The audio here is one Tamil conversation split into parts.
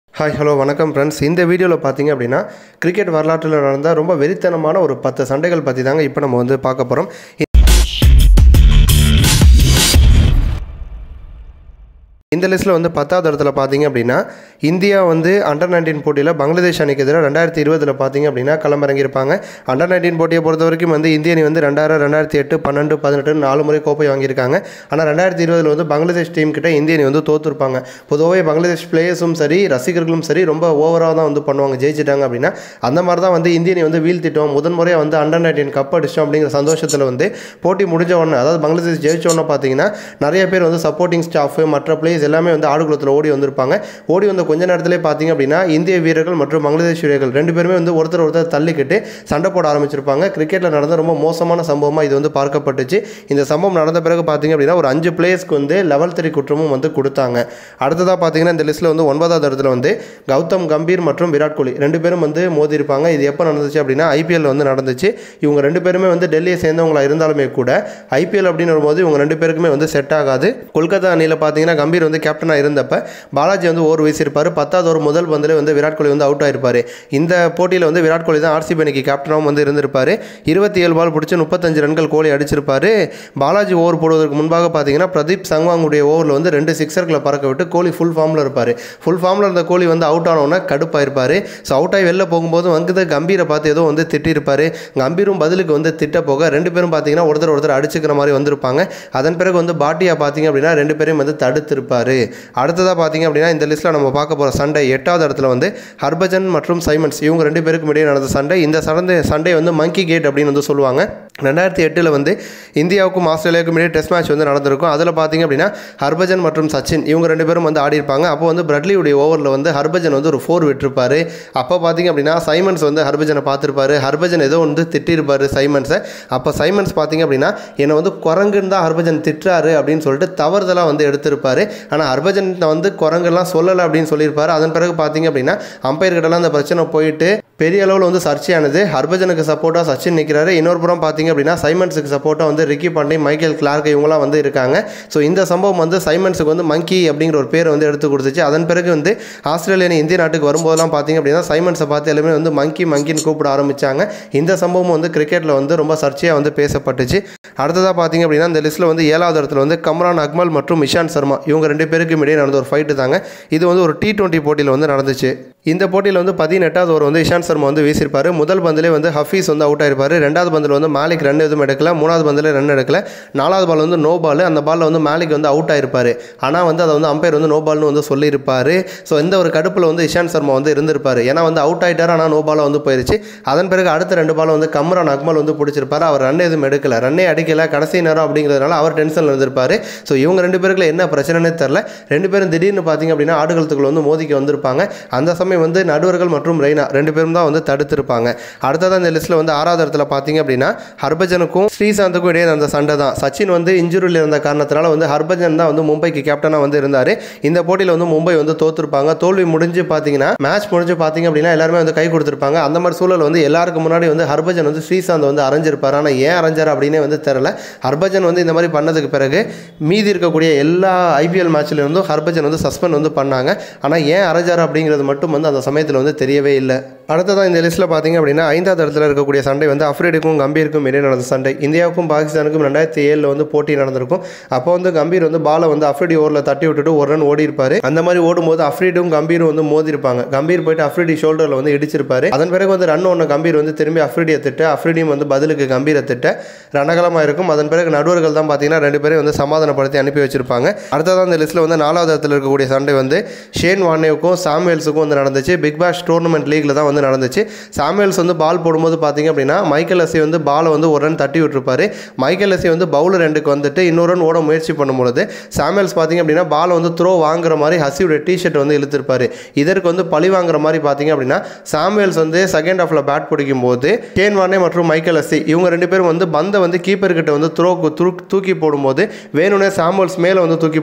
ஹாய் ஹலோ வணக்கம் ஃப்ரெண்ட்ஸ் இந்த வீடியோவில் பார்த்தீங்க அப்படின்னா கிரிக்கெட் வரலாற்றில் நடந்த ரொம்ப வெறித்தனமான ஒரு பத்து சண்டைகள் பற்றி தாங்க இப்போ நம்ம வந்து பார்க்க போகிறோம் இந்த லிஸ்ட்டில் வந்து பத்தாவது இடத்துல பார்த்தீங்க அப்படின்னா இந்தியா வந்து அண்டர் நைன்டீன் போட்டியில் பங்களாதேஷ் அணிக்கு எதிராக ரெண்டாயிரத்தி இருபதில் பார்த்தீங்க அப்படின்னா களமிறங்கியிருப்பாங்க அண்டர் நைன்டீன் போட்டியை பொறுத்த வரைக்கும் வந்து இந்திய அணி வந்து ரெண்டாயிரம் ரெண்டாயிரத்தி எட்டு பன்னெண்டு பதினெட்டு நாலு முறை கோப்பை வாங்கியிருக்காங்க ஆனால் ரெண்டாயிரத்தி இருபதில் வந்து பங்களாதேஷ் டீம் கிட்ட இந்திய அணி வந்து தோற்றுருப்பாங்க பொதுவாகவே பங்களாதேஷ் பிளேயர்ஸும் சரி ரசிகர்களும் சரி ரொம்ப ஓவராக தான் வந்து பண்ணுவாங்க ஜெயிச்சிட்டாங்க அப்படின்னா அந்த மாதிரி தான் வந்து இந்திய அணி வந்து வீழ்த்திட்டோம் முதன் முறையாக வந்து அண்டர் நைன்டீன் கப் அடிச்சிட்டோம் அப்படிங்கிற சந்தோஷத்தில் வந்து போட்டி முடிஞ்ச உடனே அதாவது பங்களாதேஷ் ஜெயிச்ச உடனே பார்த்தீங்கன்னா நிறைய பேர் வந்து சப்போர்ட்டிங் ஸ்டாஃப் மற்ற பிளேயர்ஸ் எல்லாமே வந்து ஆடுகுளத்தில் ஓடி வந்திருப்பாங்க ஓடி வந்த கொஞ்ச நேரத்திலே பார்த்தீங்க அப்படின்னா இந்திய வீரர்கள் மற்றும் பங்களாதேஷ் வீரர்கள் ரெண்டு பேருமே வந்து ஒருத்தர் ஒருத்தர் தள்ளிக்கிட்டு சண்டை போட ஆரம்பிச்சிருப்பாங்க கிரிக்கெட்டில் நடந்த ரொம்ப மோசமான சம்பவமாக இது வந்து பார்க்கப்பட்டுச்சு இந்த சம்பவம் நடந்த பிறகு பார்த்தீங்க அப்படின்னா ஒரு அஞ்சு பிளேயர்ஸ்க்கு வந்து லெவல் த்ரீ குற்றமும் வந்து கொடுத்தாங்க அடுத்ததாக பார்த்தீங்கன்னா இந்த லிஸ்ட்டில் வந்து ஒன்பதாவது இடத்துல வந்து கௌதம் கம்பீர் மற்றும் விராட் கோலி ரெண்டு பேரும் வந்து மோதி இருப்பாங்க இது எப்போ நடந்துச்சு அப்படின்னா ஐபிஎல் வந்து நடந்துச்சு இவங்க ரெண்டு பேருமே வந்து டெல்லியை சேர்ந்தவங்களா இருந்தாலுமே கூட ஐபிஎல் அப்படின்னு வரும்போது இவங்க ரெண்டு பேருக்குமே வந்து செட் ஆகாது கொல்கத்தா அணியில் பார்த்தீங்கன்னா கம்பீர் வந்து கேப்டனாக இருந்தப்ப பாலாஜி வந்து ஓவர் வீசியிருப்பார் பத்தாவது ஒரு முதல் பந்தில் வந்து விராட் கோலி வந்து அவுட் ஆயிருப்பார் இந்த போட்டியில் வந்து விராட் கோலி தான் ஆர்சிபி அணிக்கு கேப்டனாகவும் வந்து இருந்திருப்பார் இருபத்தி ஏழு பால் பிடிச்சி முப்பத்தஞ்சு ரன்கள் கோலி அடிச்சிருப்பாரு பாலாஜி ஓவர் போடுவதற்கு முன்பாக பார்த்தீங்கன்னா பிரதீப் சங்வாங்குடைய ஓவரில் வந்து ரெண்டு சிக்ஸர்களை பறக்க விட்டு கோலி ஃபுல் ஃபார்மில் இருப்பார் ஃபுல் ஃபார்மில் இருந்த கோலி வந்து அவுட் ஆனவுடனே கடுப்பாயிருப்பார் ஸோ அவுட் ஆகி வெளில போகும்போது வந்து கம்பீரை பார்த்து ஏதோ வந்து திட்டிருப்பார் கம்பீரும் பதிலுக்கு வந்து திட்ட போக ரெண்டு பேரும் பார்த்தீங்கன்னா ஒருத்தர் ஒருத்தர் அடிச்சுக்கிற மாதிரி வந்திருப்பாங்க அதன் பிறகு வந்து பாட்டியா பார்த்தீங்க அப்படின்னா ரெண்டு பேரையும் வந்து தடுத்திருப்பார் அடுத்ததாக பார்த்தீங்க அப்படின்னா இந்த லிஸ்ட்டில் நம்ம பார்க்க போகிற சண்டை எட்டாவது இடத்துல வந்து ஹர்பஜன் மற்றும் சைமன்ஸ் இவங்க ரெண்டு பேருக்கும் இடையே நடந்த சண்டை இந்த சண்டை சண்டை வந்து மங்கி கேட் அப்படின்னு வந்து சொல்லுவாங்க ரெண்டாயிரத்தி எட்டில் வந்து இந்தியாவுக்கும் ஆஸ்திரேலியாவுக்கும் இடையே டெஸ்ட் மேட்ச் வந்து நடந்திருக்கும் அதில் பார்த்தீங்க அப்படின்னா ஹர்பஜன் மற்றும் சச்சின் இவங்க ரெண்டு பேரும் வந்து ஆடிருப்பாங்க அப்போ வந்து பிரட்லியுடைய ஓவரில் வந்து ஹர்பஜன் வந்து ஒரு ஃபோர் விட்டுருப்பாரு அப்போ பார்த்தீங்க அப்படின்னா சைமன்ஸ் வந்து ஹர்பஜனை பார்த்துருப்பாரு ஹர்பஜன் ஏதோ வந்து திட்டிருப்பாரு சைமன்ஸை அப்போ சைமன்ஸ் பார்த்தீங்க அப்படின்னா என்னை வந்து குரங்குன்னு தான் ஹர்பஜன் திட்டுறாரு அப்படின்னு சொல்லிட்டு தவறுதலாக வந்து எடுத்திருப்பாரு ஆனால் ஹர்பஜன் வந்து குரங்கெல்லாம் சொல்லலை அப்படின்னு சொல்லியிருப்பாரு அதன் பிறகு பார்த்தீங்க அப்படின்னா அம்பையர் கிட்டலாம் அந்த பிரச்சனை போயிட்டு பெரிய அளவில் வந்து சர்ச்சையானது ஹர்பஜனுக்கு சப்போர்ட்டாக சச்சின் நிற்கிறாரு இன்னொரு புறம் பார்த்தீங்க அப்படின்னா சைமன்ஸுக்கு சப்போர்ட்டாக வந்து ரிக்கி பாண்டே மைக்கேல் கிளார்க் இவங்களாம் வந்து இருக்காங்க ஸோ இந்த சம்பவம் வந்து சைமன்ஸுக்கு வந்து மங்கி அப்படிங்கிற ஒரு பேர் வந்து எடுத்து கொடுத்துச்சு அதன் பிறகு வந்து ஆஸ்திரேலியன் இந்திய நாட்டுக்கு வரும்போதெல்லாம் பார்த்தீங்க அப்படின்னா சைமன்ஸை பார்த்து எல்லாமே வந்து மங்கி மங்கின்னு கூப்பிட ஆரம்பித்தாங்க இந்த சம்பவம் வந்து கிரிக்கெட்டில் வந்து ரொம்ப சர்ச்சையாக வந்து பேசப்பட்டுச்சு அடுத்ததாக பார்த்தீங்க அப்படின்னா இந்த லிஸ்ட்டில் வந்து ஏழாவது இடத்துல வந்து கம்ரான் அக்மல் மற்றும் இஷாந்த் சர்மா இவங்க ரெண்டு பேருக்கும் இடையே நடந்த ஒரு ஃபைட்டு தாங்க இது வந்து ஒரு டி டுவெண்ட்டி போட்டியில் வந்து நடந்துச்சு இந்த போட்டியில் வந்து பதினெட்டாவது ஓவர் வந்து இஷாந்த் சர்மா வந்து வீசியிருப்பார் முதல் பந்திலே வந்து ஹஃபீஸ் வந்து அவுட் ஆயிருப்பார் ரெண்டாவது பந்தில் வந்து மாலிக் ரன் எதுவும் எடுக்கல மூணாவது பந்தில் ரன் எடுக்கல நாலாவது பால் வந்து நோ பால் அந்த பாலில் வந்து மாலிக் வந்து அவுட் ஆயிருப்பார் ஆனால் வந்து அதை வந்து அம்பையர் வந்து நோ பால்னு வந்து சொல்லியிருப்பார் ஸோ இந்த ஒரு கடுப்பில் வந்து இஷாந்த் சர்மா வந்து இருந்திருப்பார் ஏன்னா வந்து அவுட் ஆயிட்டார் ஆனால் நோ பாலாக வந்து போயிருச்சு அதன் பிறகு அடுத்த ரெண்டு பால் வந்து கம்ரான் அக்மல் வந்து பிடிச்சிருப்பாரு அவர் ரன் எதுவும் எடுக்கல ரன்னே அடிக்கல கடைசி நேரம் அப்படிங்கிறதுனால அவர் டென்ஷனில் இருந்திருப்பார் ஸோ இவங்க ரெண்டு பேருக்குள்ள என்ன பிரச்சனைனே தெரில ரெண்டு பேரும் திடீர்னு பார்த்தீங்க அப்படின்னா ஆடுகளத்துக்குள்ள வந்து மோதிக்க வந்திருப்பாங்க அந்த சமயம் வந்து நடுவர்கள் மற்றும் ரெய்னா ரெண்டு பேரும் தான் வந்து தடுத்திருப்பாங்க அடுத்ததான் இந்த லிஸ்ட்டில் வந்து ஆறாவது இடத்துல பார்த்தீங்க அப்படின்னா ஹர்பஜனுக்கும் ஸ்ரீசாந்துக்கும் இடையே அந்த சண்டை தான் சச்சின் வந்து இன்ஜுரியில் இருந்த காரணத்தினால வந்து ஹர்பஜன் தான் வந்து மும்பைக்கு கேப்டனாக வந்து இருந்தார் இந்த போட்டியில் வந்து மும்பை வந்து தோத்துருப்பாங்க தோல்வி முடிஞ்சு பார்த்தீங்கன்னா மேட்ச் முடிஞ்சு பார்த்தீங்க அப்படின்னா எல்லாருமே வந்து கை கொடுத்துருப்பாங்க அந்த மாதிரி சூழல் வந்து எல்லாருக்கும் முன்னாடி வந்து ஹர்பஜன் வந்து ஸ்ரீசாந்த் வந்து அரைஞ்சிருப்பார் ஆனால் ஏன் அரைஞ்சார் அப்படின்னே வந்து தெரில ஹர்பஜன் வந்து இந்த மாதிரி பண்ணதுக்கு பிறகு மீதி இருக்கக்கூடிய எல்லா ஐபிஎல் மேட்ச்ல இருந்தும் ஹர்பஜன் வந்து சஸ்பெண்ட் வந்து பண்ணாங்க ஆனால் ஏன் அரைஞ்சார் அப்படிங்கிறது மட்டும் வந்து அந்த சமயத்தில் வந்து தெரியவே இல்லை அடுத்ததான் இந்த லிஸ்ட்டில் பார்த்தீங்க அப்படின்னா ஐந்தாவது இடத்துல இருக்கக்கூடிய சண்டை வந்து அஃப்ரீடுக்கும் கம்பீருக்கும் இடையே நடந்த சண்டை இந்தியாவுக்கும் பாகிஸ்தானுக்கும் ரெண்டாயிரத்தி ஏழில் வந்து போட்டி நடந்திருக்கும் அப்போ வந்து கம்பீர் வந்து பாலை வந்து அஃப்ரிடி ஓவரில் தட்டி விட்டுட்டு ஒரு ரன் ஓடி இருப்பாரு அந்த மாதிரி ஓடும்போது அஃப்ரீடும் கம்பீரும் வந்து மோதி இருப்பாங்க கம்பீர் போயிட்டு அஃப்ரிடி ஷோல்டரில் வந்து இடிச்சிருப்பாரு அதன் பிறகு வந்து ரன் ஒன்று கம்பீர் வந்து திரும்பி அஃப்ரிடியை திட்ட அஃப்ரிடியும் வந்து பதிலுக்கு கம்பீரை திட்ட ரணகலமாக இருக்கும் அதன் பிறகு நடுவர்கள் தான் பார்த்தீங்கன்னா ரெண்டு பேரும் வந்து சமாதானப்படுத்தி அனுப்பி வச்சிருப்பாங்க அடுத்ததான் இந்த லிஸ்ட்டில் வந்து நாலாவது இடத்துல இருக்கக்கூடிய சண்டை வந்து ஷேன் வானேவுக்கும் சாமுவேல்ஸுக்கும் வந்து நடந்துச்சு பிக் பாஷ் டோர்னமெண்ட் லீக்ல தான் வந்து நடந்துச்சு சாமுவேல்ஸ் வந்து பால் போடும்போது பார்த்தீங்க அப்படின்னா மைக்கேல் அசி வந்து பாலை வந்து ஒரு ரன் தட்டி விட்டுருப்பாரு மைக்கேல் அசி வந்து பவுலர் ரெண்டுக்கு வந்துட்டு இன்னொரு ரன் ஓட முயற்சி பண்ணும்பொழுது சாமுவேல்ஸ் பார்த்தீங்க அப்படின்னா பாலை வந்து த்ரோ வாங்குற மாதிரி ஹசியோட டிஷர்ட் வந்து இழுத்திருப்பாரு இதற்கு வந்து பழி வாங்குற மாதிரி பார்த்தீங்க அப்படின்னா சாமுவேல்ஸ் வந்து செகண்ட் ஹாஃபில் பேட் பிடிக்கும் போது கேன் வானே மற்றும் மைக்கேல் அசி இவங்க ரெண்டு பேரும் வந்து பந்தை வந்து கீப்பர் கிட்ட வந்து த்ரோ தூக்கி போடும்போது வேணும்னே சாமுவேல்ஸ் மேலே வந்து தூக்கி போட்டிருப்பாங்க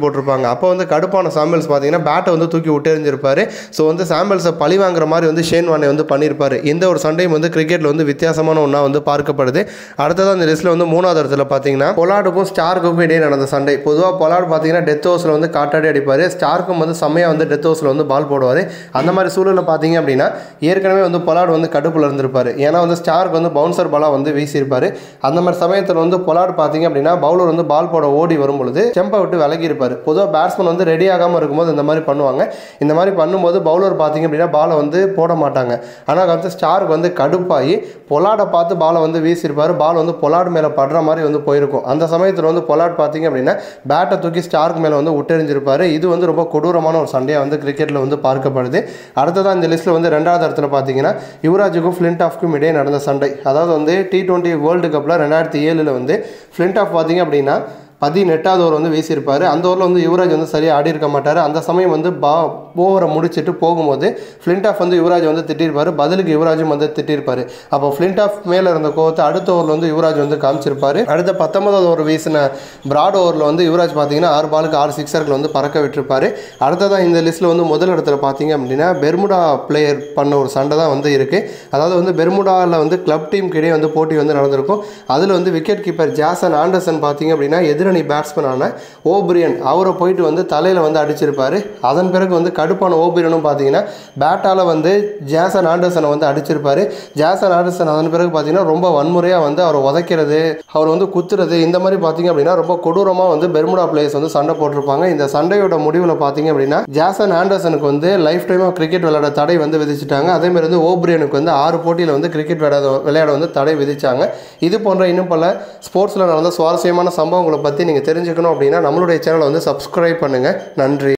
இருப்பாங்க அப்போ வந்து கடுப்பான சாம்பிள்ஸ் பார்த்தீங்கன்னா பேட்டை வந்து தூக்கி விட்டெறிஞ்சிருப்பாரு ஸோ வந்து சாம்பிள்ஸை பழி வாங்குற மாதிரி வந்து ஷேன் வானே வந்து பண்ணியிருப்பாரு இந்த ஒரு சண்டையும் வந்து கிரிக்கெட்டில் வந்து வித்தியாசமான ஒன்றா வந்து பார்க்கப்படுது அடுத்தது அந்த லிஸ்ட்டில் வந்து மூணாவது இடத்துல பார்த்தீங்கன்னா பொலாடுக்கும் ஸ்டார்க்குக்கும் இடையே நடந்த சண்டை பொதுவாக பொலாடு பார்த்தீங்கன்னா டெத் ஓவர்ஸில் வந்து காட்டாடி அடிப்பார் ஸ்டார்க்கும் வந்து செம்மையாக வந்து டெத் ஓவர்ஸில் வந்து பால் போடுவார் அந்த மாதிரி சூழலில் பார்த்தீங்க அப்படின்னா ஏற்கனவே வந்து பொலாடு வந்து கடுப்பில் இருந்திருப்பார் ஏன்னா வந்து ஸ்டார்க்கு வந்து பவுன்சர் பாலாக வந்து வீசியிருப்பார் அந்த மாதிரி சமயத்தில் வந்து பொலாடு பார்த்தீங்க அப்படின்னா பவுலர் வந்து பால் போட ஓடி வரும் பொழுது ஸ்டெம்பை விட்டு விலகி இருப்பார் பொதுவாக பேட்ஸ்மேன் வந்து ரெடி ஆகாமல் இருக்கும்போது இந்த மாதிரி பண்ணுவாங்க இந்த மாதிரி பண்ணும்போது பவுலர் பார்த்தீங்க அப்படின்னா பாலை வந்து போட மாட்டாங்க ஆனால் வந்து ஸ்டாருக்கு வந்து கடுப்பாகி பொலாடை பார்த்து பாலை வந்து வீசியிருப்பார் பால் வந்து பொலாடு மேலே படுற மாதிரி வந்து போயிருக்கும் அந்த சமயத்தில் வந்து பொலாட் பார்த்தீங்க அப்படின்னா பேட்டை தூக்கி ஸ்டார்க் மேலே வந்து விட்டெறிஞ்சிருப்பாரு இது வந்து ரொம்ப கொடூரமான ஒரு சண்டையாக வந்து கிரிக்கெட்டில் வந்து பார்க்கப்படுது அடுத்ததான் இந்த லிஸ்ட்டில் வந்து ரெண்டாவது இடத்துல பார்த்தீங்கன்னா யுவராஜுக்கும் ஃப்ளின்ட் ஆஃப்க்கும் இடையே நடந்த சண்டை அதாவது வந்து டி டுவெண்ட்டி வேர்ல்டு கப்பில் ரெண்டாயிரத்தி ஏழில் வந்து ஃப்ளின்ட் ஆஃப் பார்த்தீங்க அப்படின்னா பதினெட்டாவது ஓவர் வந்து வீசியிருப்பார் அந்த ஓவரில் வந்து யுவராஜ் வந்து சரியாக ஆடி இருக்க மாட்டார் அந்த சமயம் வந்து பா ஓவரை முடிச்சுட்டு போகும்போது ஃப்ளின்ட் ஆஃப் வந்து யுவராஜ் வந்து திட்டிருப்பார் பதிலுக்கு யுவராஜும் வந்து திட்டிருப்பார் அப்போ ஃப்ளின்ட் ஆஃப் மேலே இருந்த கோவத்தை அடுத்த ஓவரில் வந்து யுவராஜ் வந்து காமிச்சிருப்பார் அடுத்த பத்தொன்பதாவது ஓவர் வீசின பிராட் ஓவரில் வந்து யுவராஜ் பார்த்தீங்கன்னா ஆறு பாலுக்கு ஆறு சிக்ஸர்கள் வந்து பறக்க விட்டுருப்பார் அடுத்ததான் இந்த லிஸ்ட்டில் வந்து முதல் இடத்துல பார்த்தீங்க அப்படின்னா பெர்முடா பிளேயர் பண்ண ஒரு சண்டை தான் வந்து இருக்குது அதாவது வந்து பெர்முடாவில் வந்து கிளப் டீமுக்கு இடையே வந்து போட்டி வந்து நடந்திருக்கும் அதில் வந்து விக்கெட் கீப்பர் ஜாசன் ஆண்டர்சன் பார்த்தீங்க அப்படின்னா எதிரணி பேட்ஸ்மேனான ஓபிரியன் அவரை போயிட்டு வந்து தலையில் வந்து அடிச்சிருப்பார் அதன் பிறகு வந்து கடுப்பான ஓபிரியனும் பார்த்தீங்கன்னா பேட்டால் வந்து ஜாசன் ஆண்டர்சனை வந்து அடிச்சிருப்பார் ஜாசன் ஆண்டர்சன் அதன் பிறகு பார்த்தீங்கன்னா ரொம்ப வன்முறையாக வந்து அவரை உதைக்கிறது அவர் வந்து குத்துறது இந்த மாதிரி பார்த்தீங்க அப்படின்னா ரொம்ப கொடூரமாக வந்து பெர்முடா பிளேயர்ஸ் வந்து சண்டை போட்டிருப்பாங்க இந்த சண்டையோட முடிவில் பார்த்தீங்க அப்படின்னா ஜாசன் ஆண்டர்சனுக்கு வந்து லைஃப் டைமாக கிரிக்கெட் விளையாட தடை வந்து விதிச்சிட்டாங்க அதே மாதிரி வந்து ஓபிரியனுக்கு வந்து ஆறு போட்டியில் வந்து கிரிக்கெட் விளையாட விளையாட வந்து தடை விதிச்சாங்க இது போன்ற இன்னும் பல ஸ்போர்ட்ஸில் நடந்த சுவாரஸ்யமான சம்பவங்களை பற்றி நீங்கள் தெரிஞ்சுக்கணும் அப்படின்னா நம்மளுடைய சேனலை வந்து சப்ஸ்கிரைப் பண்ணுங்கள் நன்றி